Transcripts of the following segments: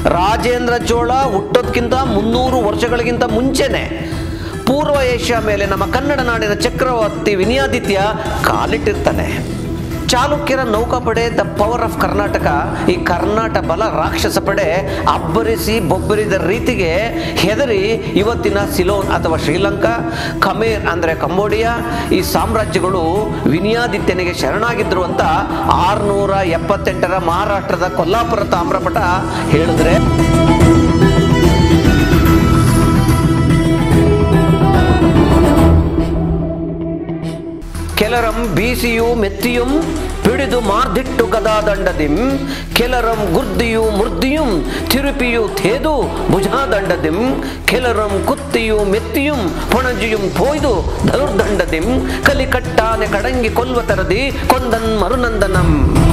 ರಾಜೇಂದ್ರ ಚೋಳ ಹುಟ್ಟೋದ್ಕಿಂತ ಮುನ್ನೂರು ವರ್ಷಗಳಿಗಿಂತ ಮುಂಚೆನೆ ಪೂರ್ವ ಏಷ್ಯಾ ಮೇಲೆ ನಮ್ಮ ಕನ್ನಡ ನಾಡಿನ ಚಕ್ರವರ್ತಿ ವಿನಯಾದಿತ್ಯ ಕಾಲಿಟ್ಟಿರ್ತಾನೆ ಚಾಲುಕ್ಯರ ನೌಕಾಪಡೆ ದ ಪವರ್ ಆಫ್ ಕರ್ನಾಟಕ ಈ ಕರ್ನಾಟಕ ಬಲ ರಾಕ್ಷಸ ಪಡೆ ಅಬ್ಬರಿಸಿ ಬೊಬ್ಬರಿದ ರೀತಿಗೆ ಹೆದರಿ ಇವತ್ತಿನ ಸಿಲೋನ್ ಅಥವಾ ಶ್ರೀಲಂಕಾ ಖಮೇರ್ ಅಂದರೆ ಕಂಬೋಡಿಯಾ ಈ ಸಾಮ್ರಾಜ್ಯಗಳು ವಿನಯಾದಿತ್ಯನಿಗೆ ಶರಣಾಗಿದ್ರು ಅಂತ ಆರುನೂರ ಎಪ್ಪತ್ತೆಂಟರ ಮಹಾರಾಷ್ಟ್ರದ ಕೊಲ್ಲಾಪುರ ತಾಮ್ರಪಟ ಹೇಳಿದ್ರೆ ಕೆಲರಂ ಬೀಸಿಯು ಮೆತ್ತಿಯುಂ ಪಿಡಿದು ಮಾರ್ದಿಟ್ಟು ಗದಾದಂಡದಿಂ ಕೆಲರಂ ಗುರ್ದಿಯು ಮುರ್ದಿಯುಂ ತಿರುಪಿಯು ಥೇದು ಭುಜಾದಂಡದಿಂ ಕೆಲರಂ ಕುತ್ತಿಯು ಮೆತ್ತಿಯುಂ ಪೊಣಜಿಯುಂ ಪೋಯ್ದು ಧನುರ್ದಂಡದಿಂ ಕಲಿಕಟ್ಟಾನೆ ಕಡಂಗಿ ಕೊಲ್ವ ತರದಿ ಕೊಂದನ್ ಮರುನಂದನಂ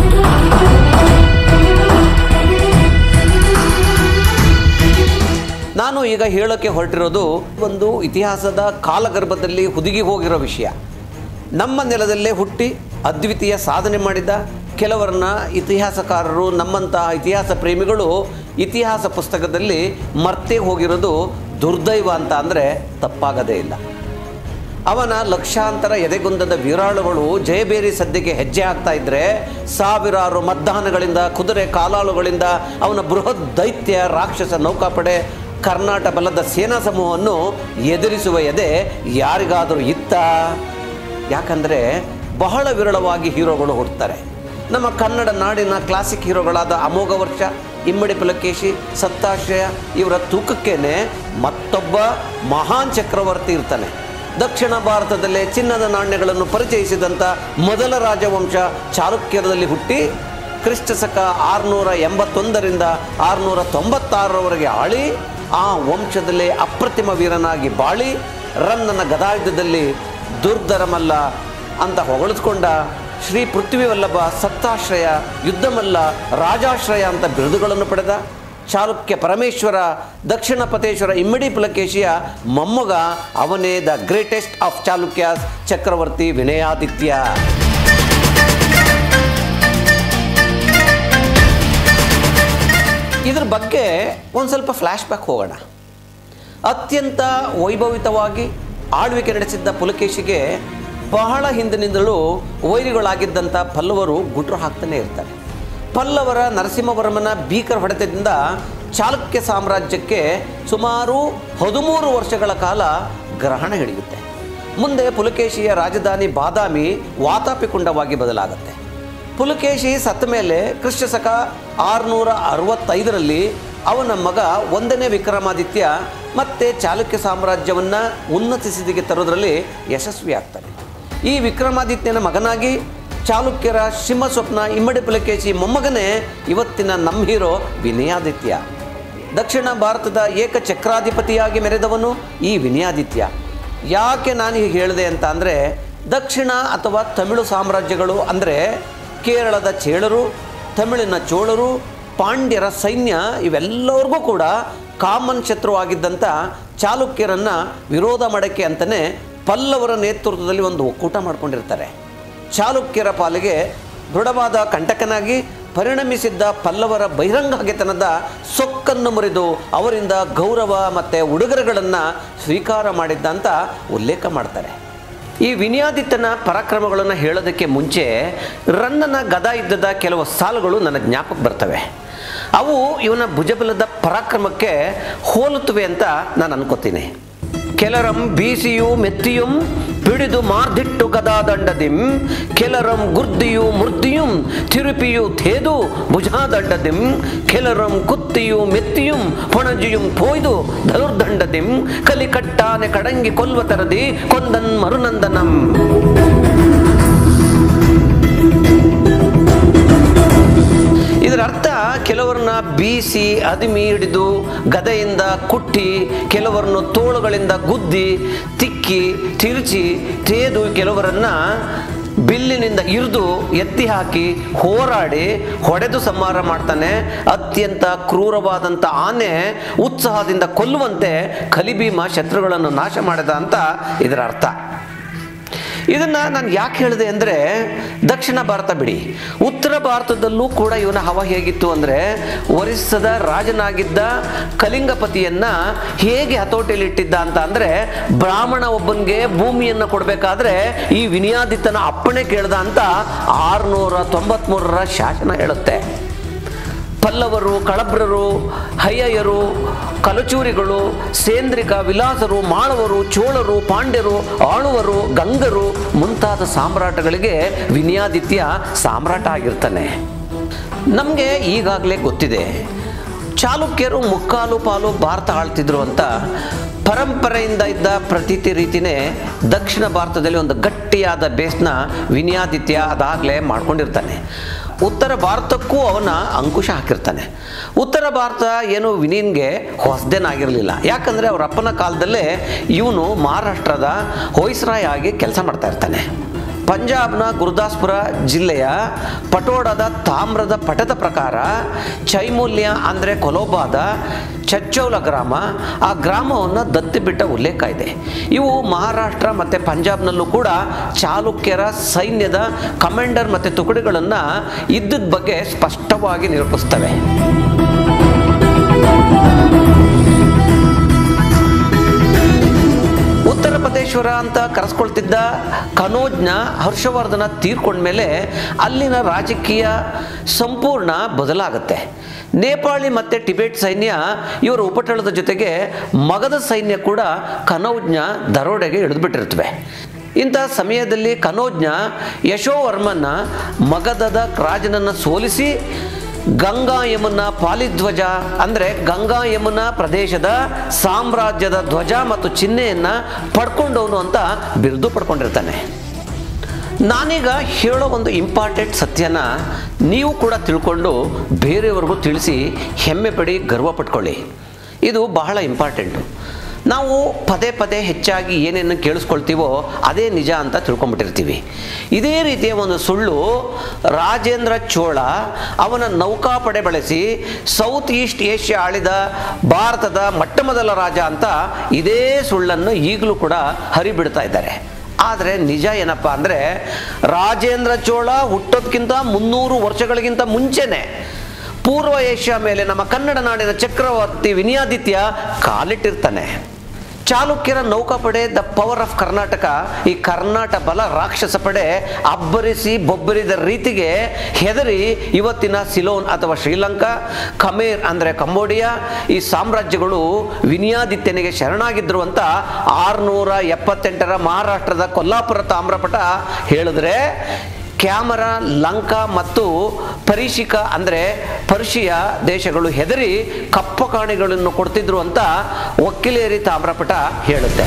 ನಾನು ಈಗ ಹೇಳೋಕ್ಕೆ ಹೊರಟಿರೋದು ಒಂದು ಇತಿಹಾಸದ ಕಾಲಗರ್ಭದಲ್ಲಿ ಹುದುಗಿ ಹೋಗಿರೋ ವಿಷಯ ನಮ್ಮ ನೆಲದಲ್ಲೇ ಹುಟ್ಟಿ ಅದ್ವಿತೀಯ ಸಾಧನೆ ಮಾಡಿದ ಕೆಲವರನ್ನ ಇತಿಹಾಸಕಾರರು ನಮ್ಮಂತಹ ಇತಿಹಾಸ ಪ್ರೇಮಿಗಳು ಇತಿಹಾಸ ಪುಸ್ತಕದಲ್ಲಿ ಮರ್ತೇ ಹೋಗಿರೋದು ದುರ್ದೈವ ಅಂತ ಅಂದರೆ ತಪ್ಪಾಗದೇ ಇಲ್ಲ ಅವನ ಲಕ್ಷಾಂತರ ಎದೆಗುಂದದ ವೀರಾಳುಗಳು ಜಯಬೇರಿ ಸದ್ಯಕ್ಕೆ ಹೆಜ್ಜೆ ಹಾಕ್ತಾ ಇದ್ರೆ ಸಾವಿರಾರು ಮದ್ದಾನಗಳಿಂದ ಕುದುರೆ ಕಾಲಾಳುಗಳಿಂದ ಅವನ ಬೃಹತ್ ದೈತ್ಯ ರಾಕ್ಷಸ ನೌಕಾಪಡೆ ಕರ್ನಾಟಕ ಬಲದ ಸೇನಾ ಸಮೂಹವನ್ನು ಎದುರಿಸುವ ಎದೆ ಯಾರಿಗಾದರೂ ಇತ್ತ ಯಾಕಂದರೆ ಬಹಳ ವಿರಳವಾಗಿ ಹೀರೋಗಳು ಹುಡ್ತಾರೆ ನಮ್ಮ ಕನ್ನಡ ನಾಡಿನ ಕ್ಲಾಸಿಕ್ ಹೀರೋಗಳಾದ ಅಮೋಘ ವರ್ಷ ಇಮ್ಮಡಿ ಪುಲಕೇಶಿ ಸತ್ತಾಶ್ರಯ ಇವರ ತೂಕಕ್ಕೇನೆ ಮತ್ತೊಬ್ಬ ಮಹಾನ್ ಚಕ್ರವರ್ತಿ ಇರ್ತಾನೆ ದಕ್ಷಿಣ ಭಾರತದಲ್ಲೇ ಚಿನ್ನದ ನಾಣ್ಯಗಳನ್ನು ಪರಿಚಯಿಸಿದಂಥ ಮೊದಲ ರಾಜವಂಶ ಚಾಲುಕ್ಯರಲ್ಲಿ ಹುಟ್ಟಿ ಕ್ರಿಸ್ತ ಶಕ ಆರುನೂರ ಎಂಬತ್ತೊಂದರಿಂದ ಆರುನೂರ ತೊಂಬತ್ತಾರರವರೆಗೆ ಆಳಿ ಆ ವಂಶದಲ್ಲೇ ಅಪ್ರತಿಮ ವೀರನಾಗಿ ಬಾಳಿ ರನ್ನನ ಗದಾಯುಧದಲ್ಲಿ ದುರ್ಧರಮಲ್ಲ ಅಂತ ಹೊಗಳಿಸ್ಕೊಂಡ ಶ್ರೀ ಪೃಥ್ವಿವಲ್ಲಭ ಸತ್ತಾಶ್ರಯ ಯುದ್ಧಮಲ್ಲ ರಾಜಾಶ್ರಯ ಅಂತ ಬಿರುದುಗಳನ್ನು ಪಡೆದ ಚಾಲುಕ್ಯ ಪರಮೇಶ್ವರ ದಕ್ಷಿಣ ಪತೇಶ್ವರ ಇಮ್ಮಡಿ ಪುಲಕೇಶಿಯ ಮೊಮ್ಮಗ ಅವನೇ ದ ಗ್ರೇಟೆಸ್ಟ್ ಆಫ್ ಚಾಲುಕ್ಯಾಸ್ ಚಕ್ರವರ್ತಿ ವಿನಯಾದಿತ್ಯ ಇದ್ರ ಬಗ್ಗೆ ಒಂದು ಸ್ವಲ್ಪ ಫ್ಲ್ಯಾಶ್ ಬ್ಯಾಕ್ ಹೋಗೋಣ ಅತ್ಯಂತ ವೈಭವಿತವಾಗಿ ಆಳ್ವಿಕೆ ನಡೆಸಿದ್ದ ಪುಲಕೇಶಿಗೆ ಬಹಳ ಹಿಂದಿನಿಂದಲೂ ವೈರಿಗಳಾಗಿದ್ದಂಥ ಪಲ್ಲವರು ಗುಟ್ರು ಹಾಕ್ತಾನೆ ಇರ್ತಾರೆ ಪಲ್ಲವರ ನರಸಿಂಹವರ್ಮನ ಭೀಕರ ಹೊಡೆತದಿಂದ ಚಾಲುಕ್ಯ ಸಾಮ್ರಾಜ್ಯಕ್ಕೆ ಸುಮಾರು ಹದಿಮೂರು ವರ್ಷಗಳ ಕಾಲ ಗ್ರಹಣ ಹಿಡಿಯುತ್ತೆ ಮುಂದೆ ಪುಲಕೇಶಿಯ ರಾಜಧಾನಿ ಬಾದಾಮಿ ವಾತಾಪಿಕುಂಡವಾಗಿ ಬದಲಾಗುತ್ತೆ ಪುಲಕೇಶಿ ಸತ್ತ ಮೇಲೆ ಕ್ರಿಸ್ತ ಶಕ ಆರುನೂರ ಅರವತ್ತೈದರಲ್ಲಿ ಅವನ ಮಗ ಒಂದನೇ ವಿಕ್ರಮಾದಿತ್ಯ ಮತ್ತೆ ಚಾಲುಕ್ಯ ಸಾಮ್ರಾಜ್ಯವನ್ನು ಉನ್ನತಿಸಿದಿಗೆ ತರೋದ್ರಲ್ಲಿ ಯಶಸ್ವಿಯಾಗ್ತಾನೆ ಈ ವಿಕ್ರಮಾದಿತ್ಯನ ಮಗನಾಗಿ ಚಾಲುಕ್ಯರ ಸಿಂಹಸ್ವಪ್ನ ಇಮ್ಮಡಿ ಪುಲಕೇಶಿ ಮೊಮ್ಮಗನೇ ಇವತ್ತಿನ ನಮ್ಮ ಹೀರೋ ವಿನಯಾದಿತ್ಯ ದಕ್ಷಿಣ ಭಾರತದ ಏಕ ಚಕ್ರಾಧಿಪತಿಯಾಗಿ ಮೆರೆದವನು ಈ ವಿನಯಾದಿತ್ಯ ಯಾಕೆ ನಾನು ಹೀಗೆ ಹೇಳಿದೆ ಅಂತ ಅಂದರೆ ದಕ್ಷಿಣ ಅಥವಾ ತಮಿಳು ಸಾಮ್ರಾಜ್ಯಗಳು ಅಂದರೆ ಕೇರಳದ ಚೇಳರು ತಮಿಳಿನ ಚೋಳರು ಪಾಂಡ್ಯರ ಸೈನ್ಯ ಇವೆಲ್ಲರಿಗೂ ಕೂಡ ಕಾಮನ್ ಶತ್ರುವಾಗಿದ್ದಂಥ ಚಾಲುಕ್ಯರನ್ನು ವಿರೋಧ ಮಾಡೋಕ್ಕೆ ಅಂತಲೇ ಪಲ್ಲವರ ನೇತೃತ್ವದಲ್ಲಿ ಒಂದು ಒಕ್ಕೂಟ ಮಾಡ್ಕೊಂಡಿರ್ತಾರೆ ಚಾಲುಕ್ಯರ ಪಾಲಿಗೆ ದೃಢವಾದ ಕಂಟಕನಾಗಿ ಪರಿಣಮಿಸಿದ್ದ ಪಲ್ಲವರ ಬಹಿರಂಗಗೆತನದ ಸೊಕ್ಕನ್ನು ಮುರಿದು ಅವರಿಂದ ಗೌರವ ಮತ್ತು ಉಡುಗೊರೆಗಳನ್ನು ಸ್ವೀಕಾರ ಮಾಡಿದ್ದ ಅಂತ ಉಲ್ಲೇಖ ಮಾಡ್ತಾರೆ ಈ ವಿನಯಾದಿತ್ಯನ ಪರಾಕ್ರಮಗಳನ್ನು ಹೇಳೋದಕ್ಕೆ ಮುಂಚೆ ರನ್ನನ ಗದಾ ಯುದ್ಧದ ಕೆಲವು ಸಾಲುಗಳು ನನ್ನ ಜ್ಞಾಪಕ ಬರ್ತವೆ ಅವು ಇವನ ಭುಜಬಲದ ಪರಾಕ್ರಮಕ್ಕೆ ಹೋಲುತ್ತವೆ ಅಂತ ನಾನು ಅನ್ಕೋತೀನಿ ಕೆಲರಂ ಬೀಸಿಯು ಮೆತ್ತಿಯುಂ ಪಿಡಿದು ಮಾರ್ದಿಟ್ಟು ಗದಾದಂಡದಿಂ ಕೆಲರಂ ಗುರ್ದಿಯು ಮುರ್ದಿಯುಂ ತಿರುಪಿಯು ಥೇದು ಭುಜಾದಂಡದಿಂ ಕೆಲರಂ ಕುತ್ತಿಯು ಮೆತ್ತಿಯುಂ ಪೊಣಜಿಯುಂ ಪೋಯ್ದು ಧನುರ್ದಂಡದಿಂ ಕಲಿಕಟ್ಟಾನೆ ಕಡಂಗಿ ಕೊಲ್ವ ತರದಿ ಕೊಂದನ್ ಮರುನಂದನಂ ಇದರ ಅರ್ಥ ಕೆಲವರನ್ನ ಬೀಸಿ ಅದಿಮಿ ಹಿಡಿದು ಗದೆಯಿಂದ ಕುಟ್ಟಿ ಕೆಲವರನ್ನು ತೋಳುಗಳಿಂದ ಗುದ್ದಿ ತಿಕ್ಕಿ ತಿರುಚಿ ತೇದು ಕೆಲವರನ್ನ ಬಿಲ್ಲಿನಿಂದ ಇರಿದು ಎತ್ತಿ ಹಾಕಿ ಹೋರಾಡಿ ಹೊಡೆದು ಸಂಹಾರ ಮಾಡ್ತಾನೆ ಅತ್ಯಂತ ಕ್ರೂರವಾದಂಥ ಆನೆ ಉತ್ಸಾಹದಿಂದ ಕೊಲ್ಲುವಂತೆ ಕಲಿಭೀಮ ಶತ್ರುಗಳನ್ನು ನಾಶ ಮಾಡಿದ ಅಂತ ಇದರ ಅರ್ಥ ಇದನ್ನು ನಾನು ಯಾಕೆ ಹೇಳಿದೆ ಅಂದರೆ ದಕ್ಷಿಣ ಭಾರತ ಬಿಡಿ ಉತ್ತರ ಭಾರತದಲ್ಲೂ ಕೂಡ ಇವನ ಹವ ಹೇಗಿತ್ತು ಅಂದರೆ ಒರಿಸ್ಸದ ರಾಜನಾಗಿದ್ದ ಕಲಿಂಗಪತಿಯನ್ನ ಹೇಗೆ ಹತೋಟಿಯಲ್ಲಿಟ್ಟಿದ್ದ ಅಂತ ಅಂದರೆ ಬ್ರಾಹ್ಮಣ ಒಬ್ಬನಿಗೆ ಭೂಮಿಯನ್ನು ಕೊಡಬೇಕಾದ್ರೆ ಈ ವಿನಿಯಾದಿತ್ತನ ಅಪ್ಪಣೆ ಕೇಳ್ದ ಅಂತ ಆರುನೂರ ತೊಂಬತ್ಮೂರರ ಶಾಸನ ಹೇಳುತ್ತೆ ಪಲ್ಲವರು ಕಳಬ್ರರು ಹಯ್ಯರು ಕಲಚೂರಿಗಳು ಸೇಂದ್ರಿಕ ವಿಲಾಸರು ಮಾಳವರು ಚೋಳರು ಪಾಂಡ್ಯರು ಆಳುವರು ಗಂಗರು ಮುಂತಾದ ಸಾಮ್ರಾಟಗಳಿಗೆ ವಿನಯಾದಿತ್ಯ ಸಾಮ್ರಾಟ ಆಗಿರ್ತಾನೆ ನಮಗೆ ಈಗಾಗಲೇ ಗೊತ್ತಿದೆ ಚಾಲುಕ್ಯರು ಮುಕ್ಕಾಲು ಪಾಲು ಭಾರತ ಆಳ್ತಿದ್ರು ಅಂತ ಪರಂಪರೆಯಿಂದ ಇದ್ದ ಪ್ರತೀತಿ ರೀತಿನೇ ದಕ್ಷಿಣ ಭಾರತದಲ್ಲಿ ಒಂದು ಗಟ್ಟಿಯಾದ ಬೇಸ್ನ ವಿನಯಾದಿತ್ಯ ಅದಾಗಲೇ ಮಾಡ್ಕೊಂಡಿರ್ತಾನೆ ಉತ್ತರ ಭಾರತಕ್ಕೂ ಅವನ ಅಂಕುಶ ಹಾಕಿರ್ತಾನೆ ಉತ್ತರ ಭಾರತ ಏನು ವಿನೀನ್ಗೆ ಹೊಸದೇನಾಗಿರಲಿಲ್ಲ ಯಾಕಂದರೆ ಅವರ ಅಪ್ಪನ ಕಾಲದಲ್ಲೇ ಇವನು ಮಹಾರಾಷ್ಟ್ರದ ಹೊಯ್ಸ್ರಾಯ್ ಆಗಿ ಕೆಲಸ ಮಾಡ್ತಾ ಇರ್ತಾನೆ ಪಂಜಾಬ್ನ ಗುರುದಾಸ್ಪುರ ಜಿಲ್ಲೆಯ ಪಟೋಡದ ತಾಮ್ರದ ಪಟದ ಪ್ರಕಾರ ಚೈಮೂಲ್ಯ ಅಂದರೆ ಕೊಲೋಬಾದ ಚಚ್ಚೌಲ ಗ್ರಾಮ ಆ ಗ್ರಾಮವನ್ನು ದತ್ತಿ ಬಿಟ್ಟ ಉಲ್ಲೇಖ ಇದೆ ಇವು ಮಹಾರಾಷ್ಟ್ರ ಮತ್ತು ಪಂಜಾಬ್ನಲ್ಲೂ ಕೂಡ ಚಾಲುಕ್ಯರ ಸೈನ್ಯದ ಕಮಾಂಡರ್ ಮತ್ತು ತುಕಡಿಗಳನ್ನು ಇದ್ದದ ಬಗ್ಗೆ ಸ್ಪಷ್ಟವಾಗಿ ನಿರೂಪಿಸ್ತವೆ ಉತ್ತರ ಪ್ರದೇಶ್ವರ ಅಂತ ಕರೆಸ್ಕೊಳ್ತಿದ್ದ ಕನೋಜ್ನ ಹರ್ಷವರ್ಧನ ತೀರ್ಕೊಂಡ್ಮೇಲೆ ಅಲ್ಲಿನ ರಾಜಕೀಯ ಸಂಪೂರ್ಣ ಬದಲಾಗುತ್ತೆ ನೇಪಾಳಿ ಮತ್ತು ಟಿಬೆಟ್ ಸೈನ್ಯ ಇವರ ಉಪಟಳದ ಜೊತೆಗೆ ಮಗದ ಸೈನ್ಯ ಕೂಡ ಕನೌಜ್ನ ದರೋಡೆಗೆ ಇಳಿದುಬಿಟ್ಟಿರ್ತವೆ ಇಂಥ ಸಮಯದಲ್ಲಿ ಕನೋಜ್ನ ಯಶೋವರ್ಮನ್ನ ಮಗಧದ ರಾಜನನ್ನು ಸೋಲಿಸಿ ಗಂಗಾ ಯಮುನಾ ಪಾಲಿಧ್ವಜ ಅಂದರೆ ಗಂಗಾ ಯಮುನಾ ಪ್ರದೇಶದ ಸಾಮ್ರಾಜ್ಯದ ಧ್ವಜ ಮತ್ತು ಚಿಹ್ನೆಯನ್ನು ಪಡ್ಕೊಂಡವನು ಅಂತ ಬಿರುದು ಪಡ್ಕೊಂಡಿರ್ತಾನೆ ನಾನೀಗ ಹೇಳೋ ಒಂದು ಇಂಪಾರ್ಟೆಂಟ್ ಸತ್ಯನ ನೀವು ಕೂಡ ತಿಳ್ಕೊಂಡು ಬೇರೆಯವ್ರಿಗೂ ತಿಳಿಸಿ ಹೆಮ್ಮೆ ಪಡಿ ಗರ್ವ ಪಟ್ಕೊಳ್ಳಿ ಇದು ಬಹಳ ಇಂಪಾರ್ಟೆಂಟು ನಾವು ಪದೇ ಪದೇ ಹೆಚ್ಚಾಗಿ ಏನೇನು ಕೇಳಿಸ್ಕೊಳ್ತೀವೋ ಅದೇ ನಿಜ ಅಂತ ತಿಳ್ಕೊಂಬಿಟ್ಟಿರ್ತೀವಿ ಇದೇ ರೀತಿಯ ಒಂದು ಸುಳ್ಳು ರಾಜೇಂದ್ರ ಚೋಳ ಅವನ ನೌಕಾಪಡೆ ಬಳಸಿ ಸೌತ್ ಈಸ್ಟ್ ಏಷ್ಯಾ ಆಳಿದ ಭಾರತದ ಮೊಟ್ಟ ಮೊದಲ ರಾಜ ಅಂತ ಇದೇ ಸುಳ್ಳನ್ನು ಈಗಲೂ ಕೂಡ ಹರಿಬಿಡ್ತಾ ಇದ್ದಾರೆ ಆದರೆ ನಿಜ ಏನಪ್ಪ ಅಂದರೆ ರಾಜೇಂದ್ರ ಚೋಳ ಹುಟ್ಟೋದ್ಕಿಂತ ಮುನ್ನೂರು ವರ್ಷಗಳಿಗಿಂತ ಮುಂಚೆನೆ ಪೂರ್ವ ಏಷ್ಯಾ ಮೇಲೆ ನಮ್ಮ ಕನ್ನಡ ನಾಡಿನ ಚಕ್ರವರ್ತಿ ವಿನಯಾದಿತ್ಯ ಕಾಲಿಟ್ಟಿರ್ತಾನೆ ಚಾಲುಕ್ಯರ ನೌಕಾಪಡೆ ದ ಪವರ್ ಆಫ್ ಕರ್ನಾಟಕ ಈ ಕರ್ನಾಟ ಬಲ ರಾಕ್ಷಸ ಪಡೆ ಅಬ್ಬರಿಸಿ ಬೊಬ್ಬರಿದ ರೀತಿಗೆ ಹೆದರಿ ಇವತ್ತಿನ ಸಿಲೋನ್ ಅಥವಾ ಶ್ರೀಲಂಕಾ ಖಮೇರ್ ಅಂದರೆ ಕಂಬೋಡಿಯಾ ಈ ಸಾಮ್ರಾಜ್ಯಗಳು ವಿನಯಾದಿತ್ಯನಿಗೆ ಶರಣಾಗಿದ್ರು ಅಂತ ಆರುನೂರ ಎಪ್ಪತ್ತೆಂಟರ ಮಹಾರಾಷ್ಟ್ರದ ಕೊಲ್ಲಾಪುರ ತಾಮ್ರಪಟ ಹೇಳಿದ್ರೆ ಕ್ಯಾಮರಾ ಲಂಕಾ ಮತ್ತು ಪರಿಶಿಕ ಅಂದರೆ ಪರ್ಷಿಯ ದೇಶಗಳು ಹೆದರಿ ಕಪ್ಪ ಕಾಣಿಗಳನ್ನು ಕೊಡ್ತಿದ್ರು ಅಂತ ಒಕ್ಕಿಲೇರಿ ತಾಮ್ರಪಟ ಹೇಳುತ್ತೆ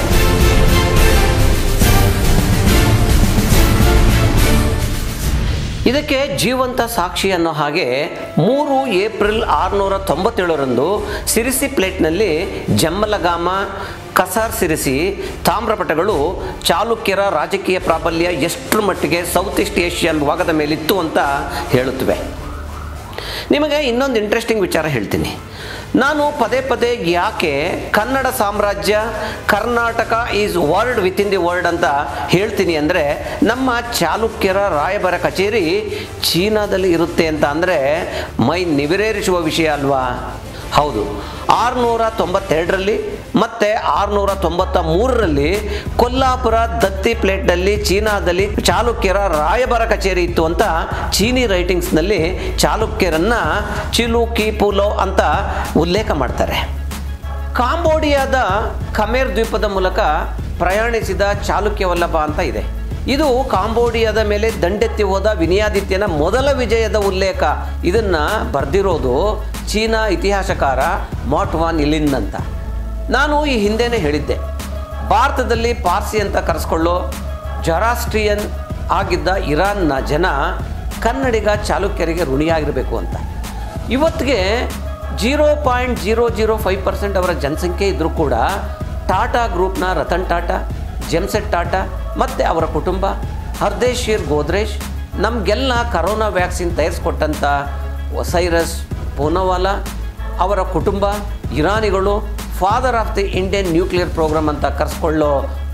ಇದಕ್ಕೆ ಜೀವಂತ ಸಾಕ್ಷಿ ಅನ್ನೋ ಹಾಗೆ ಮೂರು ಏಪ್ರಿಲ್ ಆರುನೂರ ತೊಂಬತ್ತೇಳರಂದು ಸಿರಿಸಿ ಪ್ಲೇಟ್ನಲ್ಲಿ ಜಮ್ಮಲಗಾಮ ಕಸಾರ್ ಸಿರಿಸಿ ತಾಮ್ರಪಟಗಳು ಚಾಲುಕ್ಯರ ರಾಜಕೀಯ ಪ್ರಾಬಲ್ಯ ಎಷ್ಟರ ಮಟ್ಟಿಗೆ ಸೌತ್ ಈಸ್ಟ್ ಏಷ್ಯನ್ ಭಾಗದ ಮೇಲಿತ್ತು ಅಂತ ಹೇಳುತ್ತವೆ ನಿಮಗೆ ಇನ್ನೊಂದು ಇಂಟ್ರೆಸ್ಟಿಂಗ್ ವಿಚಾರ ಹೇಳ್ತೀನಿ ನಾನು ಪದೇ ಪದೇ ಯಾಕೆ ಕನ್ನಡ ಸಾಮ್ರಾಜ್ಯ Karnataka is world with in the world ಅಂತ ಹೇಳ್ತೀನಿ ಅಂದರೆ ನಮ್ಮ ಚಾಲುಕ್ಯರ ರಾಯಬರ ಕಚೇರಿ ಚೀನಾದಲ್ಲಿ ಇರುತ್ತೆ ಅಂತ ಅಂದರೆ ಮೈ ನಿವಿರೇರಿಸುವ ವಿಷಯ ಅಲ್ವಾ ಹೌದು ಆರುನೂರ ತೊಂಬತ್ತೆರಡರಲ್ಲಿ ಮತ್ತು ಆರುನೂರ ತೊಂಬತ್ತ ಮೂರರಲ್ಲಿ ಕೊಲ್ಲಾಪುರ ದತ್ತಿ ಪ್ಲೇಟ್ನಲ್ಲಿ ಚೀನಾದಲ್ಲಿ ಚಾಲುಕ್ಯರ ರಾಯಬರ ಕಚೇರಿ ಇತ್ತು ಅಂತ ಚೀನಿ ರೈಟಿಂಗ್ಸ್ನಲ್ಲಿ ಚಾಲುಕ್ಯರನ್ನ ಚಿಲುಕಿ ಪುಲೋ ಅಂತ ಉಲ್ಲೇಖ ಮಾಡ್ತಾರೆ ಕಾಂಬೋಡಿಯಾದ ಖಮೇರ್ ದ್ವೀಪದ ಮೂಲಕ ಪ್ರಯಾಣಿಸಿದ ಚಾಲುಕ್ಯ ವಲ್ಲಭ ಅಂತ ಇದೆ ಇದು ಕಾಂಬೋಡಿಯಾದ ಮೇಲೆ ದಂಡೆತ್ತಿ ಹೋದ ವಿನಯಾದಿತ್ಯನ ಮೊದಲ ವಿಜಯದ ಉಲ್ಲೇಖ ಇದನ್ನ ಬರೆದಿರೋದು ಚೀನಾ ಇತಿಹಾಸಕಾರ ಮಾಟ್ವಾನ್ ಇಲಿನ್ ಅಂತ ನಾನು ಈ ಹಿಂದೆನೇ ಹೇಳಿದ್ದೆ ಭಾರತದಲ್ಲಿ ಪಾರ್ಸಿ ಅಂತ ಕರೆಸ್ಕೊಳ್ಳೋ ಜರಾಸ್ಟ್ರಿಯನ್ ಆಗಿದ್ದ ಇರಾನ್ನ ಜನ ಕನ್ನಡಿಗ ಚಾಲುಕ್ಯರಿಗೆ ಋಣಿಯಾಗಿರಬೇಕು ಅಂತ ಇವತ್ತಿಗೆ zero point zero zero five percent ಅವರ ಜನಸಂಖ್ಯೆ ಇದ್ದರೂ ಕೂಡ ಟಾಟಾ ಗ್ರೂಪ್ನ ರತನ್ ಟಾಟಾ ಜೆಮ್ಸೆಟ್ ಟಾಟಾ ಮತ್ತು ಅವರ ಕುಟುಂಬ ಹರ್ದೇಶೀರ್ ಗೋದ್ರೇಜ್ ನಮಗೆಲ್ಲ ಕರೋನಾ ವ್ಯಾಕ್ಸಿನ್ ತಯಾರಿಸ್ಕೊಟ್ಟಂಥ ಸೈರಸ್ ಪೂನವಾಲಾ ಅವರ ಕುಟುಂಬ ಇರಾನಿಗಳು father of the Indian nuclear programme ಅಂತ ಕರೆಸ್ಕೊಳ್ಳೋ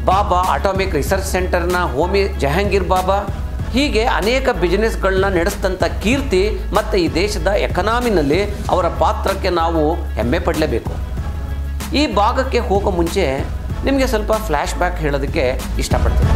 ಬಾಬಾ ಆಟೋಮಿಕ್ ರಿಸರ್ಚ್ ಸೆಂಟರ್ನ ಹೋಮಿ ಜಹಾಂಗೀರ್ ಬಾಬಾ ಹೀಗೆ ಅನೇಕ ಬಿಸ್ನೆಸ್ಗಳನ್ನ ನಡೆಸಿದಂಥ ಕೀರ್ತಿ ಮತ್ತು ಈ ದೇಶದ ಎಕನಾಮಿನಲ್ಲಿ ಅವರ ಪಾತ್ರಕ್ಕೆ ನಾವು ಹೆಮ್ಮೆ ಪಡಲೇಬೇಕು ಈ ಭಾಗಕ್ಕೆ ಹೋಗೋ ಮುಂಚೆ ನಿಮಗೆ ಸ್ವಲ್ಪ ಫ್ಲ್ಯಾಶ್ ಬ್ಯಾಕ್ ಹೇಳೋದಕ್ಕೆ ಇಷ್ಟಪಡ್ತೀನಿ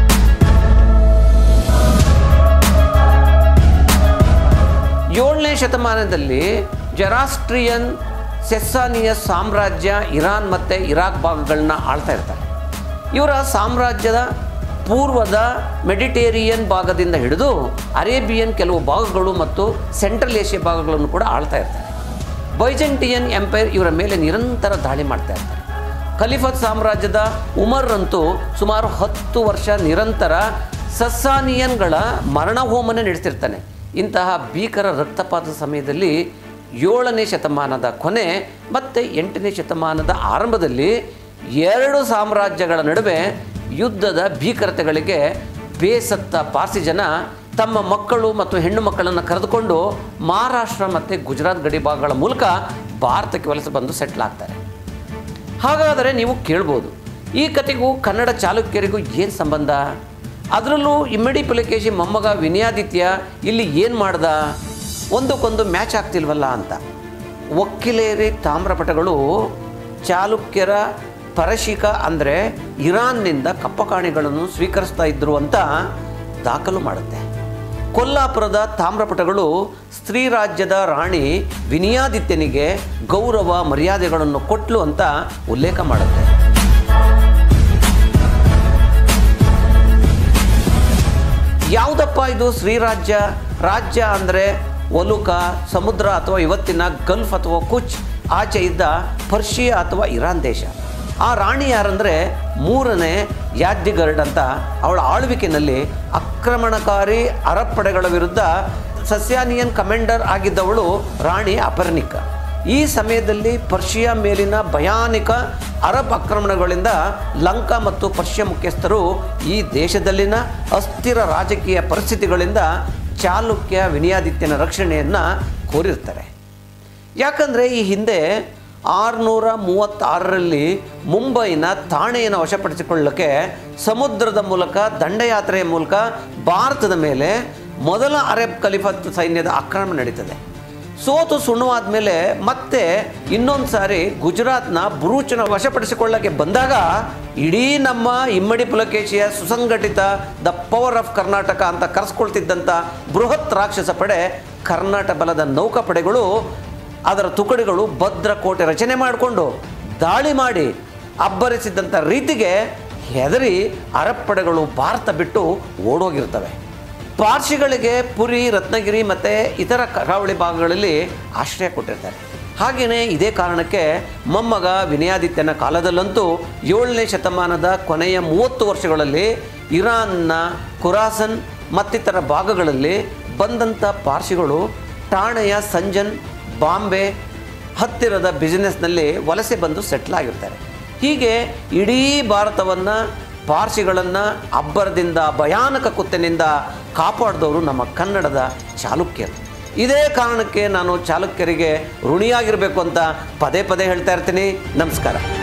ಏಳನೇ ಶತಮಾನದಲ್ಲಿ ಜರಾಸ್ಟ್ರಿಯನ್ ಸೆಸ್ಸಾನಿಯ ಸಾಮ್ರಾಜ್ಯ ಇರಾನ್ ಮತ್ತು ಇರಾಕ್ ಭಾಗಗಳನ್ನ ಆಳ್ತಾ ಇರ್ತಾರೆ ಇವರ ಸಾಮ್ರಾಜ್ಯದ ಪೂರ್ವದ ಮೆಡಿಟೇರಿಯನ್ ಭಾಗದಿಂದ ಹಿಡಿದು ಅರೇಬಿಯನ್ ಕೆಲವು ಭಾಗಗಳು ಮತ್ತು ಸೆಂಟ್ರಲ್ ಏಷ್ಯಾ ಭಾಗಗಳನ್ನು ಕೂಡ ಆಳ್ತಾ ಇರ್ತಾರೆ ಬೈಜೆಂಟಿಯನ್ ಎಂಪೈರ್ ಇವರ ಮೇಲೆ ನಿರಂತರ ದಾಳಿ ಮಾಡ್ತಾ ಇರ್ತಾರೆ ಖಲೀಫತ್ ಸಾಮ್ರಾಜ್ಯದ ಉಮರ್ ಅಂತೂ ಸುಮಾರು ಹತ್ತು ವರ್ಷ ನಿರಂತರ ಸಸ್ಸಾನಿಯನ್ಗಳ ಮರಣ ಹೋಮನೆ ನಡೆಸ್ತಿರ್ತಾನೆ ಇಂತಹ ಭೀಕರ ರಕ್ತಪಾತದ ಸಮಯದಲ್ಲಿ ಏಳನೇ ಶತಮಾನದ ಕೊನೆ ಮತ್ತು ಎಂಟನೇ ಶತಮಾನದ ಆರಂಭದಲ್ಲಿ ಎರಡು ಸಾಮ್ರಾಜ್ಯಗಳ ನಡುವೆ ಯುದ್ಧದ ಭೀಕರತೆಗಳಿಗೆ ಬೇಸತ್ತ ಪಾರ್ಸಿ ಜನ ತಮ್ಮ ಮಕ್ಕಳು ಮತ್ತು ಹೆಣ್ಣು ಮಕ್ಕಳನ್ನು ಕರೆದುಕೊಂಡು ಮಹಾರಾಷ್ಟ್ರ ಮತ್ತು ಗುಜರಾತ್ ಗಡಿ ಭಾಗಗಳ ಮೂಲಕ ಭಾರತಕ್ಕೆ ವಲಸೆ ಬಂದು ಸೆಟ್ಲ್ ಆಗ್ತಾರೆ ಹಾಗಾದರೆ ನೀವು ಕೇಳ್ಬೋದು ಈ ಕತೆಗೂ ಕನ್ನಡ ಚಾಲುಕ್ಯರಿಗೂ ಏನು ಸಂಬಂಧ ಅದರಲ್ಲೂ ಇಮ್ಮಡಿ ಪುಲಕೇಶಿ ಮೊಮ್ಮಗ ವಿನಯಾದಿತ್ಯ ಇಲ್ಲಿ ಏನು ಮಾಡ್ದ ಒಂದಕ್ಕೊಂದು ಮ್ಯಾಚ್ ಆಗ್ತಿಲ್ವಲ್ಲ ಅಂತ ಒಕ್ಕಿಲೇರಿ ತಾಮ್ರಪಟಗಳು ಚಾಲುಕ್ಯರ ಪರಶಿಕ ಅಂದರೆ ಇರಾನ್ನಿಂದ ಕಪ್ಪಕಾಣಿಗಳನ್ನು ಸ್ವೀಕರಿಸ್ತಾ ಇದ್ರು ಅಂತ ದಾಖಲು ಮಾಡುತ್ತೆ ಕೊಲ್ಲಾಪುರದ ತಾಮ್ರಪಟಗಳು ಸ್ತ್ರೀ ರಾಜ್ಯದ ರಾಣಿ ವಿನಯಾದಿತ್ಯನಿಗೆ ಗೌರವ ಮರ್ಯಾದೆಗಳನ್ನು ಕೊಟ್ಲು ಅಂತ ಉಲ್ಲೇಖ ಮಾಡುತ್ತೆ ಯಾವುದಪ್ಪ ಇದು ಶ್ರೀರಾಜ್ಯ ರಾಜ್ಯ ಅಂದರೆ ಒಲುಕ ಸಮುದ್ರ ಅಥವಾ ಇವತ್ತಿನ ಗಲ್ಫ್ ಅಥವಾ ಕುಚ್ ಆಚೆ ಇದ್ದ ಪರ್ಷಿಯಾ ಅಥವಾ ಇರಾನ್ ದೇಶ ಆ ರಾಣಿ ಯಾರಂದರೆ ಮೂರನೇ ಯಾದ್ಯಗರ್ಡ್ ಅಂತ ಅವಳ ಆಳ್ವಿಕೆಯಲ್ಲಿ ಆಕ್ರಮಣಕಾರಿ ಅರಬ್ ಪಡೆಗಳ ವಿರುದ್ಧ ಸಸ್ಯಾನಿಯನ್ ಕಮಾಂಡರ್ ಆಗಿದ್ದವಳು ರಾಣಿ ಅಪರ್ನಿಕ ಈ ಸಮಯದಲ್ಲಿ ಪರ್ಷಿಯಾ ಮೇಲಿನ ಭಯಾನಕ ಅರಬ್ ಆಕ್ರಮಣಗಳಿಂದ ಲಂಕಾ ಮತ್ತು ಪರ್ಷಿಯಾ ಮುಖ್ಯಸ್ಥರು ಈ ದೇಶದಲ್ಲಿನ ಅಸ್ಥಿರ ರಾಜಕೀಯ ಪರಿಸ್ಥಿತಿಗಳಿಂದ ಚಾಲುಕ್ಯ ವಿನಯಾದಿತ್ಯನ ರಕ್ಷಣೆಯನ್ನು ಕೋರಿರ್ತಾರೆ ಯಾಕಂದರೆ ಈ ಹಿಂದೆ ಆರುನೂರ ಮೂವತ್ತಾರರಲ್ಲಿ ಮುಂಬೈನ ಥಾಣೆಯನ್ನು ವಶಪಡಿಸಿಕೊಳ್ಳಕ್ಕೆ ಸಮುದ್ರದ ಮೂಲಕ ದಂಡಯಾತ್ರೆಯ ಮೂಲಕ ಭಾರತದ ಮೇಲೆ ಮೊದಲ ಅರಬ್ ಖಲೀಫತ್ ಸೈನ್ಯದ ಆಕ್ರಮಣ ನಡೀತದೆ ಸೋತು ಸುಣ್ಣವಾದ ಮೇಲೆ ಮತ್ತೆ ಇನ್ನೊಂದು ಸಾರಿ ಗುಜರಾತ್ನ ಬುರೂಚನ ವಶಪಡಿಸಿಕೊಳ್ಳಕ್ಕೆ ಬಂದಾಗ ಇಡೀ ನಮ್ಮ ಇಮ್ಮಡಿ ಪುಲಕೇಶಿಯ ಸುಸಂಘಟಿತ ದ ಪವರ್ ಆಫ್ ಕರ್ನಾಟಕ ಅಂತ ಕರೆಸ್ಕೊಳ್ತಿದ್ದಂಥ ಬೃಹತ್ ರಾಕ್ಷಸ ಪಡೆ ಕರ್ನಾಟಕ ಬಲದ ನೌಕಾಪಡೆಗಳು ಅದರ ತುಕಡಿಗಳು ಭದ್ರ ಕೋಟೆ ರಚನೆ ಮಾಡಿಕೊಂಡು ದಾಳಿ ಮಾಡಿ ಅಬ್ಬರಿಸಿದ್ದಂಥ ರೀತಿಗೆ ಹೆದರಿ ಅರಬ್ ಪಡೆಗಳು ಭಾರತ ಬಿಟ್ಟು ಓಡೋಗಿರ್ತವೆ ಪಾರ್ಸಿಗಳಿಗೆ ಪುರಿ ರತ್ನಗಿರಿ ಮತ್ತು ಇತರ ಕರಾವಳಿ ಭಾಗಗಳಲ್ಲಿ ಆಶ್ರಯ ಕೊಟ್ಟಿರ್ತಾರೆ ಹಾಗೆಯೇ ಇದೇ ಕಾರಣಕ್ಕೆ ಮೊಮ್ಮಗ ವಿನಯಾದಿತ್ಯನ ಕಾಲದಲ್ಲಂತೂ ಏಳನೇ ಶತಮಾನದ ಕೊನೆಯ ಮೂವತ್ತು ವರ್ಷಗಳಲ್ಲಿ ಇರಾನ್ನ ಖುರಾಸನ್ ಮತ್ತಿತರ ಭಾಗಗಳಲ್ಲಿ ಬಂದಂಥ ಪಾರ್ಸಿಗಳು ಠಾಣೆಯ ಸಂಜನ್ ಬಾಂಬೆ ಹತ್ತಿರದ ಬಿಸಿನೆಸ್ನಲ್ಲಿ ವಲಸೆ ಬಂದು ಸೆಟ್ಲ್ ಆಗಿರ್ತಾರೆ ಹೀಗೆ ಇಡೀ ಭಾರತವನ್ನು ಪಾರ್ಸಿಗಳನ್ನು ಅಬ್ಬರದಿಂದ ಭಯಾನಕ ಕುತ್ತಿನಿಂದ ಕಾಪಾಡಿದವರು ನಮ್ಮ ಕನ್ನಡದ ಚಾಲುಕ್ಯರು ಇದೇ ಕಾರಣಕ್ಕೆ ನಾನು ಚಾಲುಕ್ಯರಿಗೆ ಋಣಿಯಾಗಿರಬೇಕು ಅಂತ ಪದೇ ಪದೇ ಹೇಳ್ತಾ ಇರ್ತೀನಿ ನಮಸ್ಕಾರ